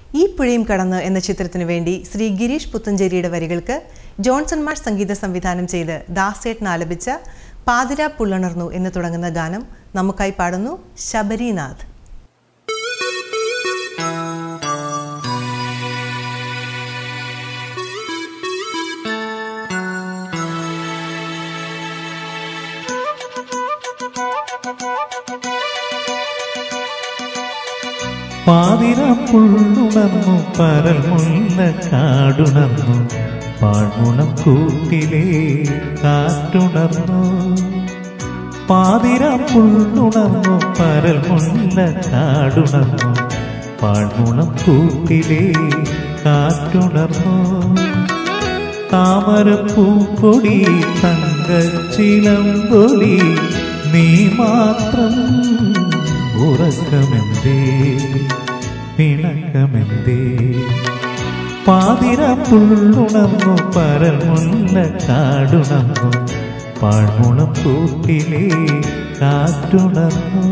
ഈ പുഴയും കടന്ന് എന്ന ചിത്രത്തിനു വേണ്ടി ശ്രീ ഗിരീഷ് പുത്തഞ്ചേരിയുടെ വരികൾക്ക് ജോൺസൺ മാഷ് സംഗീത സംവിധാനം ചെയ്ത് ദാസേട്ടൻ ആലപിച്ച പാതിര പുള്ളണർന്നു എന്ന് തുടങ്ങുന്ന ഗാനം നമുക്കായി പാടുന്നു ശബരിനാഥ് പാതിര പുള്ളുണർന്നു പരൽ മുല്ല കാടുണർന്നു പാഴ്മുണം കൂട്ടിലേ കാറ്റുണർന്നു പാതിര പുള്ളുണർന്നു പരൽ മുല്ല കാടുണർന്നു പാഴ്മുണം കൂട്ടിലേ കാറ്റുണർന്നു താമരപ്പൂക്കൊടി തങ്കച്ചിലമ്പൊലി നീ മാത്രം ഉറക്കമെന്തേ പിണക്കമെന്തേ പാതിര പുള്ളുണർന്നു പരൽ മുല്ല കാടുണർന്നു പാഴ്മുളം കൂട്ടിലേ കാറ്റുണർന്നു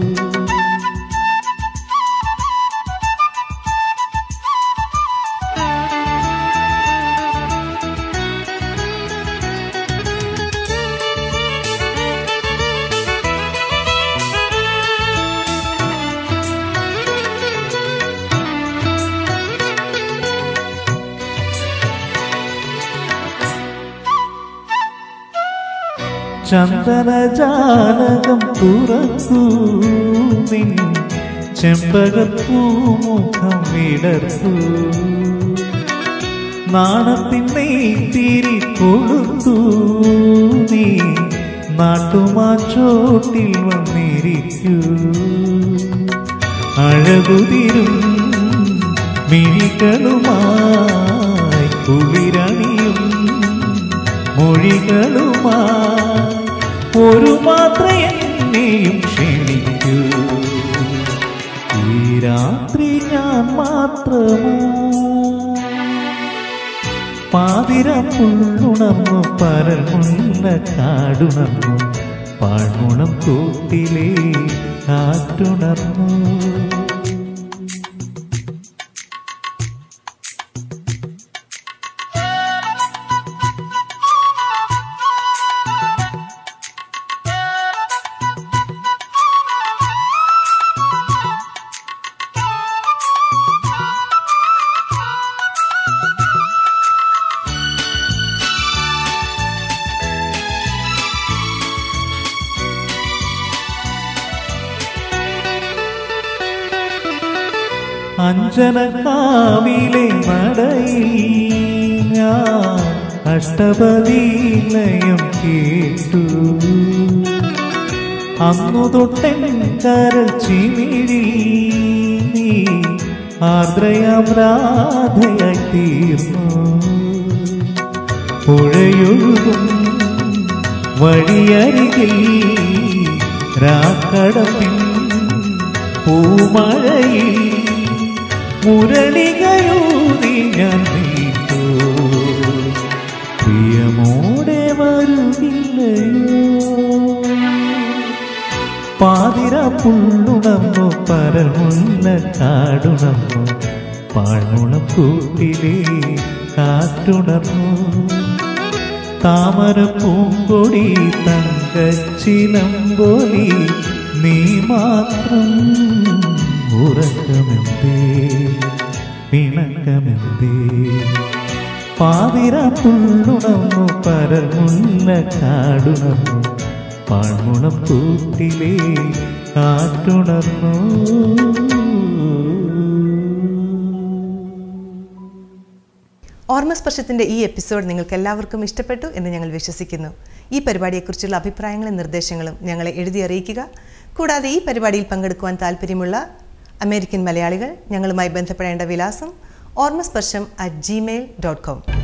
ചന്ദനജാലകം തുറക്കൂ നിൻ ചെമ്പകപ്പൂമുഖം വിടർത്തൂ നാണത്തിൻ്റെ തിരി കൊടുത്തു നീ നാട്ടുമാച്ചോട്ടിൽ വന്നിരിക്കൂ അഴകുതിരും മിഴികളുമായി കുളിരണിയും മൊഴികളുമായി ഒരു മാത്ര എന്നെയും ക്ഷണിക്കൂ ഈ രാത്രി ഞാൻ മാത്രമോ പാതിര പുള്ളുണർന്നു പരൽ മുല്ല കാടുണർന്നു പാഴ്മുളം കൂട്ടിലേ കാറ്റുണർന്നു അഞ്ജനക്കാവിലെ നടയിൽ ഞാൻ അഷ്ടപതിലയം കേട്ടു അന്നു തൊട്ടൻ കരൽ ചിമിഴി നീ ആർദ്രയാം രാധയായി തീർന്നു പുഴയൊഴുകും വഴിയരികിൽ രാക്കടപ്പിൻ പൂമഴയിൽ മുരളികയൂതി ഞാൻ നീട്ടു പ്രിയമോടെ വരുകില്ലയോ പാതിര പുള്ളുണർന്നു പരമുള്ള കാടുണർന്നു പാഴ്മുളം കൂട്ടിലേ കാറ്റുണർന്നു താമര പൂങ്കൊടി തങ്കച്ചിലമ്പൊലി നീ മാത്രം ഉറക്കമെന്തേ പിണക്കമെന്തേ പാതിര പുള്ളുണർന്നു പരമുള്ള കാടുണർന്നു പാഴ്മുളം കൂട്ടിലേ കാറ്റുണർന്നു ഓർമ്മസ്പർശത്തിന്റെ ഈ എപ്പിസോഡ് നിങ്ങൾക്ക് എല്ലാവർക്കും ഇഷ്ടപ്പെട്ടു എന്ന് ഞങ്ങൾ വിശ്വസിക്കുന്നു ഈ പരിപാടിയെക്കുറിച്ചുള്ള അഭിപ്രായങ്ങളും നിർദ്ദേശങ്ങളും ഞങ്ങളെ എഴുതി അറിയിക്കുക കൂടാതെ ഈ പരിപാടിയിൽ പങ്കെടുക്കുവാൻ താല്പര്യമുള്ള അമേരിക്കൻ മലയാളികൾ ഞങ്ങളുമായി ബന്ധപ്പെടേണ്ട വിലാസം Ormasparsham at Gmail dot com